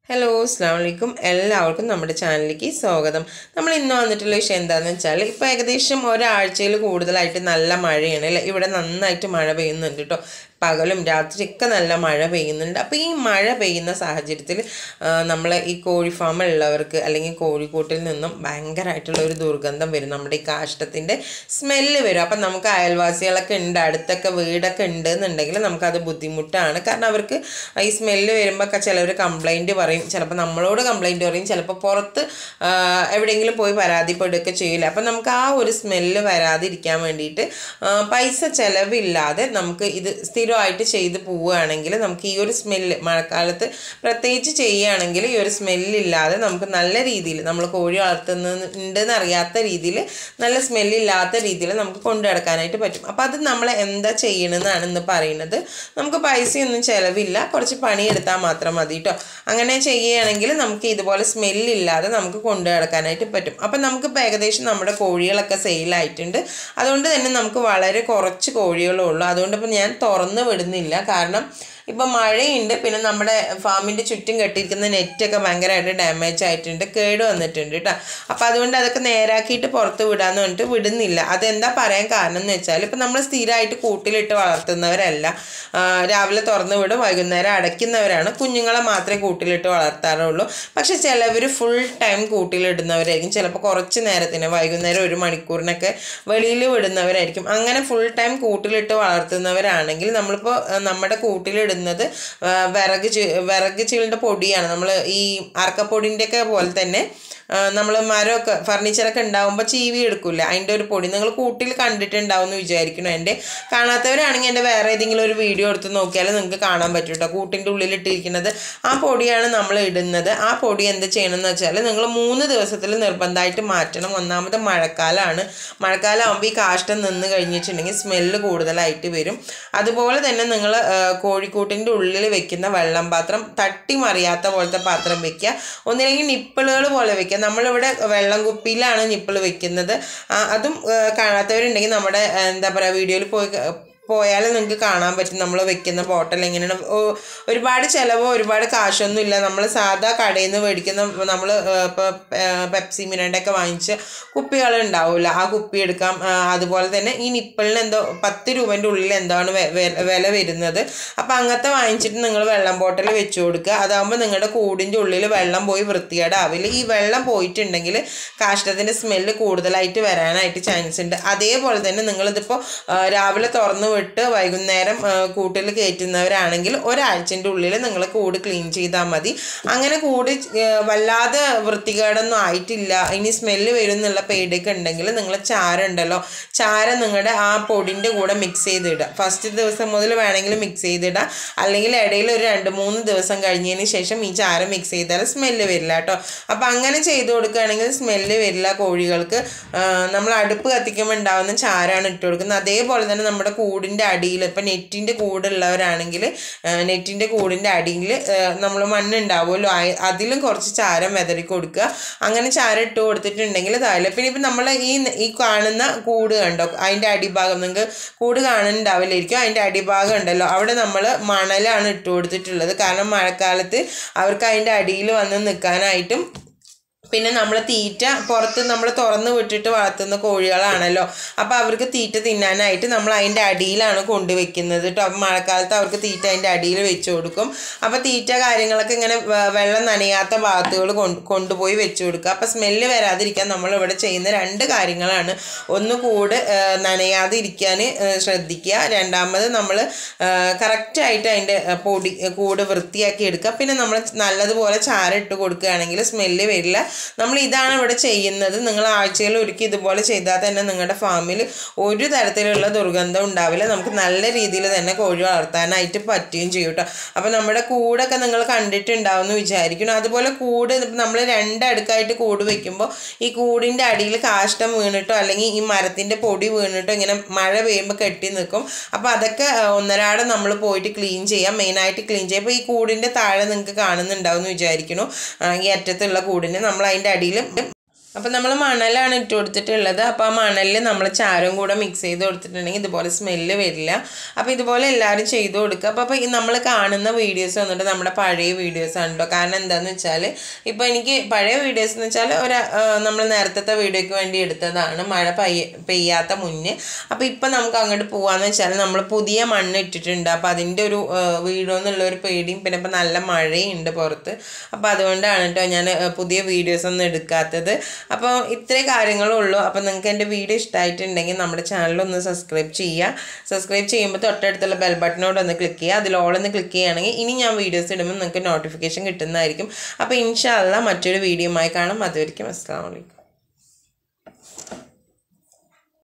hello അസ്സാം വലൈക്കും എല്ലാവർക്കും നമ്മുടെ ചാനലിലേക്ക് സ്വാഗതം നമ്മൾ ഇന്ന് വന്നിട്ടുള്ള വിഷയം എന്താണെന്ന് വെച്ചാൽ ഇപ്പോൾ ഏകദേശം ഒരാഴ്ചയിൽ കൂടുതലായിട്ട് നല്ല മഴയാണ് അല്ലേ ഇവിടെ നന്നായിട്ട് മഴ പെയ്യുന്നുണ്ട് കേട്ടോ പകലും രാത്രിയൊക്കെ നല്ല മഴ പെയ്യുന്നുണ്ട് അപ്പോൾ ഈ മഴ പെയ്യുന്ന സാഹചര്യത്തിൽ നമ്മൾ ഈ കോഴി ഫാമുള്ളവർക്ക് അല്ലെങ്കിൽ കോഴിക്കൂട്ടിൽ നിന്നും ഭയങ്കരമായിട്ടുള്ള ഒരു ദുർഗന്ധം വരും നമ്മുടെ ഈ കാഷ്ടത്തിൻ്റെ സ്മെല്ല് വരും അപ്പം നമുക്ക് അയൽവാസികളൊക്കെ ഉണ്ട് അടുത്തൊക്കെ വീടൊക്കെ ഉണ്ട് എന്നുണ്ടെങ്കിൽ നമുക്കത് ബുദ്ധിമുട്ടാണ് കാരണം അവർക്ക് ഈ സ്മെല്ല് വരുമ്പോൾ ചിലവർ കംപ്ലൈൻറ്റ് പറയും ചിലപ്പോൾ നമ്മളോട് കംപ്ലൈൻറ്റ് പറയും ചിലപ്പോൾ പുറത്ത് ആ, എവിടെയെങ്കിലും പോയി പരാതിപ്പെടുകയൊക്കെ ചെയ്യില്ല അപ്പം നമുക്ക് ആ ഒരു സ്മെല്ല് വരാതിരിക്കാൻ വേണ്ടിയിട്ട് ആ, പൈസ ചിലവില്ലാതെ നമുക്ക് ഇത് സ്ഥിരമായിട്ട് ചെയ്ത് പോവുകയാണെങ്കിൽ നമുക്ക് ഈ ഒരു സ്മെല്ല് മഴക്കാലത്ത് പ്രത്യേകിച്ച് ചെയ്യുകയാണെങ്കിൽ ഈ ഒരു സ്മെല്ലില്ലാതെ നമുക്ക് നല്ല രീതിയിൽ നമ്മൾ കോഴി വളർത്തുന്നുണ്ടെന്ന് അറിയാത്ത രീതിയിൽ നല്ല സ്മെല്ലില്ലാത്ത രീതിയിൽ നമുക്ക് കൊണ്ടു നടക്കാനായിട്ട് പറ്റും അപ്പോൾ അത് നമ്മൾ എന്താ ചെയ്യണമെന്നാണ് ഇന്ന് പറയുന്നത് നമുക്ക് പൈസയൊന്നും ചിലവില്ല കുറച്ച് പണിയെടുത്താൽ മാത്രം മതി കേട്ടോ അങ്ങനെ ചെയ്യുകയാണെങ്കിൽ നമുക്ക് ഇതുപോലെ സ്മെല്ലില്ലാതെ നമുക്ക് കൊണ്ടു നടക്കാനായിട്ട് പറ്റും അപ്പം നമുക്കിപ്പോൾ ഏകദേശം നമ്മുടെ കോഴികളൊക്കെ സെയിലായിട്ടുണ്ട് അതുകൊണ്ട് തന്നെ നമുക്ക് വളരെ കുറച്ച് കോഴികളേ ഉള്ളൂ അതുകൊണ്ട് ഇപ്പം ഞാൻ തുറന്ന് വിടുന്നില്ല കാരണം ഇപ്പം മഴയുണ്ട് പിന്നെ നമ്മുടെ ഫാമിൻ്റെ ചുറ്റും കെട്ടിയിരിക്കുന്ന നെറ്റൊക്കെ ഭയങ്കരമായിട്ട് ഡാമേജ് ആയിട്ടുണ്ട് കേട് വന്നിട്ടുണ്ട് കേട്ടോ അപ്പോൾ അതുകൊണ്ട് അതൊക്കെ നേരാക്കിയിട്ട് പുറത്ത് വിടാന്ന് പറഞ്ഞിട്ട് വിടുന്നില്ല അതെന്താ പറയാൻ കാരണം എന്ന് വെച്ചാൽ ഇപ്പം നമ്മൾ സ്ഥിരമായിട്ട് കൂട്ടിലിട്ട് വളർത്തുന്നവരല്ല ആ, രാവിലെ തുറന്ന് വിടും വൈകുന്നേരം അടയ്ക്കുന്നവരാണ് കുഞ്ഞുങ്ങളെ മാത്രമേ കൂട്ടിലിട്ട് വളർത്താറുള്ളൂ പക്ഷെ ചിലവർ ഫുൾ ടൈം കൂട്ടിലിടുന്നവരായിരിക്കും ചിലപ്പോൾ കുറച്ച് നേരത്തിന് വൈകുന്നേരം ഒരു മണിക്കൂറിനൊക്കെ വെളിയിൽ വിടുന്നവരായിരിക്കും അങ്ങനെ ഫുൾ ടൈം കൂട്ടിലിട്ട് വളർത്തുന്നവരാണെങ്കിൽ നമ്മളിപ്പോൾ ആ, നമ്മുടെ കൂട്ടിലിടുന്നത് ആ, വിറക് ചി വിറക് ചീളിൻ്റെ പൊടിയാണ് നമ്മൾ ഈ അറക്കപ്പൊടിൻ്റെയൊക്കെ പോലെ തന്നെ നമ്മൾ മരമൊക്കെ ഫർണിച്ചറൊക്കെ ഉണ്ടാകുമ്പോൾ ചീവി എടുക്കില്ല അതിൻ്റെ ഒരു പൊടി നിങ്ങൾ കൂട്ടിൽ കണ്ടിട്ടുണ്ടാവും എന്ന് വിചാരിക്കണം എൻ്റെ കാണാത്തവരാണെങ്കിൽ എൻ്റെ വേറെ ഏതെങ്കിലും ഒരു വീഡിയോ എടുത്ത് നോക്കിയാൽ നിങ്ങൾക്ക് കാണാൻ പറ്റും കേട്ടോ കൂട്ടിൻ്റെ ഉള്ളിലിട്ടിരിക്കുന്നത് ആ പൊടിയാണ് നമ്മൾ ഇടുന്നത് ആ പൊടി എന്ത് ചെയ്യണമെന്ന് വെച്ചാൽ നിങ്ങൾ മൂന്ന് ദിവസത്തിൽ നിർബന്ധമായിട്ട് മാറ്റണം ഒന്നാമത് മഴക്കാലമാണ് മഴക്കാലം ആകുമ്പോൾ ഈ കാഷ്ടം നിന്ന് കഴിഞ്ഞിട്ടുണ്ടെങ്കിൽ സ്മെല്ല് കൂടുതലായിട്ട് വരും അതുപോലെ തന്നെ നിങ്ങൾ കോഴിക്കൂട്ടിൻ്റെ ഉള്ളിൽ വെക്കുന്ന വെള്ളം പാത്രം തട്ടി മറിയാത്ത പോലത്തെ പാത്രം വെക്കുക ഒന്നില്ലെങ്കിൽ നിപ്പിളുകൾ പോലെ വെക്കുക നമ്മളിവിടെ വെള്ളം കുപ്പിയിലാണ് നിപ്പിൾ വെക്കുന്നത് ആ, അതും ആ, കാണാത്തവരുണ്ടെങ്കിൽ നമ്മുടെ ആ, എന്താ പറയുക വീഡിയോയിൽ പോയി പോയാൽ നിങ്ങൾക്ക് കാണാൻ പറ്റും നമ്മൾ വെക്കുന്ന ബോട്ടൽ എങ്ങനെയാണ് ഓ- ഒരുപാട് ചിലവോ ഒരുപാട് കാശൊന്നും ഇല്ല നമ്മൾ സാധാ കടയിൽ നിന്ന് മേടിക്കുന്ന നമ്മൾ ഇപ്പോൾ പെപ്സി മിനണ്ടൊക്കെ വാങ്ങിച്ച് കുപ്പികൾ ഉണ്ടാവില്ല ആ കുപ്പി എടുക്കാം ആ, അതുപോലെ തന്നെ ഈ നിപ്പിളിന് എന്തോ പത്ത് രൂപേൻ്റെ ഉള്ളിൽ എന്താണ് വെ- വെ- വില വരുന്നത് അപ്പോൾ അങ്ങനത്തെ വാങ്ങിച്ചിട്ട് നിങ്ങൾ വെള്ളം ബോട്ടിൽ വെച്ച് കൊടുക്കുക അതാകുമ്പോൾ നിങ്ങളുടെ കൂടിൻ്റെ ഉള്ളിൽ വെള്ളം പോയി വൃത്തികേടാവില്ല ഈ വെള്ളം പോയിട്ടുണ്ടെങ്കിൽ കാഷ്ടത്തിൻ്റെ സ്മെല്ല് കൂടുതലായിട്ട് വരാനായിട്ട് ചാൻസ് ഉണ്ട് അതേപോലെ തന്നെ നിങ്ങളിതിപ്പോൾ ആ, രാവിലെ തുറന്ന് വിട്ട് വൈകുന്നേരം ആ, കൂട്ടിൽ കയറ്റുന്നവരാണെങ്കിൽ ഒരാഴ്ചൻ്റെ ഉള്ളിൽ നിങ്ങൾ കൂട് ക്ലീൻ ചെയ്താൽ മതി അങ്ങനെ കൂട് ആ, വല്ലാതെ വൃത്തികേടൊന്നും ആയിട്ടില്ല ഇനി സ്മെല്ല് വരും എന്നുള്ള പേടിയൊക്കെ ഉണ്ടെങ്കിൽ നിങ്ങൾ ചാരം ഉണ്ടല്ലോ ചാരം നിങ്ങളുടെ ആ പൊടിൻ്റെ കൂടെ മിക്സ് ചെയ്തിടുക ഫസ്റ്റ് ദിവസം മുതൽ വേണമെങ്കിൽ മിക്സ് ചെയ്തിടുക അല്ലെങ്കിൽ ഇടയിൽ ഒരു രണ്ട് മൂന്ന് ദിവസം കഴിഞ്ഞതിന് ശേഷം ഈ ചാരം മിക്സ് ചെയ്താൽ സ്മെല്ല് വരില്ല കേട്ടോ അപ്പം അങ്ങനെ ചെയ്ത് കൊടുക്കുകയാണെങ്കിൽ സ്മെല്ല് വരില്ല കോഴികൾക്ക് ആ, നമ്മൾ അടുപ്പ് കത്തിക്കുമ്പോൾ ഉണ്ടാകുന്ന ചാരമാണ് ഇട്ട് കൊടുക്കുന്നത് അതേപോലെ തന്നെ നമ്മുടെ കൂടിൻ്റെ അടിയിൽ ഇപ്പം നെറ്റിൻ്റെ കൂടുള്ളവരാണെങ്കിൽ നെറ്റിൻ്റെ കൂടിൻ്റെ അടിയിൽ നമ്മൾ മണ്ണുണ്ടാവുമല്ലോ ആ- അതിലും കുറച്ച് ചാരം വിതറി കൊടുക്കുക അങ്ങനെ ചാരം ഇട്ട് കൊടുത്തിട്ടുണ്ടെങ്കിൽ താഴെ പിന്നെ ഇപ്പം നമ്മൾ ഈ ഈ കാണുന്ന കൂട് കണ്ടോ അതിൻ്റെ അടിഭാഗം നിങ്ങൾക്ക് കൂട് കാണുന്നുണ്ടാവില്ലായിരിക്കും അതിൻ്റെ അടിഭാഗം ഉണ്ടല്ലോ അവിടെ നമ്മൾ മണലാണ് ഇട്ട് കൊടുത്തിട്ടുള്ളത് കാരണം മഴക്കാലത്ത് അവർക്ക് അതിൻ്റെ അടിയിൽ വന്ന് നിൽക്കാനായിട്ടും പിന്നെ നമ്മൾ തീറ്റ പുറത്ത് നമ്മൾ തുറന്ന് വിട്ടിട്ട് വളർത്തുന്ന കോഴികളാണല്ലോ അപ്പോൾ അവർക്ക് തീറ്റ തിന്നാനായിട്ട് നമ്മൾ അതിൻ്റെ അടിയിലാണ് കൊണ്ടുവയ്ക്കുന്നത് കേട്ടോ അപ്പം മഴക്കാലത്ത് അവർക്ക് തീറ്റ അതിൻ്റെ അടിയിൽ വെച്ച് കൊടുക്കും അപ്പോൾ തീറ്റ കാര്യങ്ങളൊക്കെ ഇങ്ങനെ വെ- വെള്ളം നനയാത്ത ഭാഗത്തുകൾ കൊണ്ട് കൊണ്ടുപോയി വെച്ച് കൊടുക്കുക അപ്പോൾ സ്മെല്ല് വരാതിരിക്കാൻ നമ്മൾ ഇവിടെ ചെയ്യുന്ന രണ്ട് കാര്യങ്ങളാണ് ഒന്ന് കൂട് ആ, നനയാതെ ഇരിക്കാൻ ആ, ശ്രദ്ധിക്കുക രണ്ടാമത് നമ്മൾ കറക്റ്റായിട്ട് അതിൻ്റെ ആ, പൊടി കൂട് വൃത്തിയാക്കി എടുക്കുക പിന്നെ നമ്മൾ നല്ലതുപോലെ ചാരം ഇട്ട് കൊടുക്കുകയാണെങ്കിൽ സ്മെല്ല് വരില്ല നമ്മൾ ഇതാണ് ഇവിടെ ചെയ്യുന്നത് നിങ്ങൾ ആഴ്ചയിൽ ഒരിക്കൽ ഇതുപോലെ ചെയ്താൽ തന്നെ നിങ്ങളുടെ ഫാമിൽ ഒരു തരത്തിലുള്ള ദുർഗന്ധം ഉണ്ടാവില്ല നമുക്ക് നല്ല രീതിയിൽ തന്നെ കോഴി വളർത്താനായിട്ട് പറ്റുകയും ചെയ്യും കേട്ടോ അപ്പോൾ നമ്മുടെ കൂടൊക്കെ നിങ്ങൾ കണ്ടിട്ടുണ്ടാവും എന്ന് വിചാരിക്കണം അതുപോലെ കൂട് നമ്മൾ രണ്ടടുക്കായിട്ട് കൂട് വെക്കുമ്പോൾ ഈ കൂടിൻ്റെ അടിയിൽ കാഷ്ടം വീണിട്ടോ അല്ലെങ്കിൽ ഈ മരത്തിൻ്റെ പൊടി വീണിട്ടോ ഇങ്ങനെ മഴ പെയ്യുമ്പോൾ കെട്ടി നിൽക്കും അപ്പോൾ അതൊക്കെ ആ, ഒന്നരാടെ നമ്മൾ പോയിട്ട് ക്ലീൻ ചെയ്യാം മെയിനായിട്ട് ക്ലീൻ ചെയ്യാം അപ്പോൾ ഈ കൂടിൻ്റെ താഴെ നിങ്ങൾക്ക് കാണുന്നുണ്ടാവും എന്ന് വിചാരിക്കുന്നു ആ, ഈ അറ്റത്തുള്ള കൂടിന് നമ്മൾ അതിൻ്റെ അടിയിൽ അപ്പം നമ്മൾ മണലാണ് ഇട്ട് കൊടുത്തിട്ടുള്ളത് അപ്പോൾ ആ മണലിൽ നമ്മൾ ചാരം കൂടെ മിക്സ് ചെയ്ത് കൊടുത്തിട്ടുണ്ടെങ്കിൽ ഇതുപോലെ സ്മെല്ല് വരില്ല അപ്പോൾ ഇതുപോലെ എല്ലാവരും ചെയ്ത് കൊടുക്കുക അപ്പോൾ അപ്പോൾ നമ്മൾ കാണുന്ന വീഡിയോസ് വന്നിട്ട് നമ്മുടെ പഴയ വീഡിയോസ് ആണ് കേട്ടോ കാരണം എന്താണെന്ന് വെച്ചാൽ ഇപ്പോൾ എനിക്ക് പഴയ വീഡിയോസ് എന്ന് വെച്ചാൽ ഒരു നമ്മൾ നേരത്തെ വീഡിയോയ്ക്ക് വേണ്ടി എടുത്തതാണ് മഴ പെയ്യ പെയ്യാത്ത മുന്നേ അപ്പോൾ ഇപ്പം നമുക്ക് അങ്ങോട്ട് പോകാമെന്ന് വെച്ചാൽ നമ്മൾ പുതിയ മണ്ണ് ഇട്ടിട്ടുണ്ട് അപ്പോൾ അതിൻ്റെ ഒരു വീഡിയോ എന്നുള്ള ഒരു പേടിയും പിന്നെ ഇപ്പം നല്ല മഴയുണ്ട് പുറത്ത് അപ്പോൾ അതുകൊണ്ടാണ് കേട്ടോ ഞാൻ പുതിയ വീഡിയോസ് ഒന്നും എടുക്കാത്തത് അപ്പോൾ ഇത്രേ കാര്യങ്ങളുള്ളൂ അപ്പോൾ നിങ്ങൾക്ക് എൻ്റെ വീഡിയോ ഇഷ്ടമായിട്ടുണ്ടെങ്കിൽ നമ്മുടെ ചാനലൊന്ന് സബ്സ്ക്രൈബ് ചെയ്യുക സബ്സ്ക്രൈബ് ചെയ്യുമ്പോൾ തൊട്ടടുത്തുള്ള ബെൽ ബട്ടനോട് ഒന്ന് ക്ലിക്ക് ചെയ്യുക അതിൽ all ഒന്ന് ക്ലിക്ക് ചെയ്യുകയാണെങ്കിൽ ഇനി ഞാൻ വീഡിയോസ് ഇടുമ്പോൾ നിങ്ങൾക്ക് നോട്ടിഫിക്കേഷൻ കിട്ടുന്നതായിരിക്കും അപ്പോൾ ഇൻഷാല്ല മറ്റൊരു വീഡിയോയുമായി കാണാം അതുവരെയ്ക്കും അസ്സാം വലൈക്കും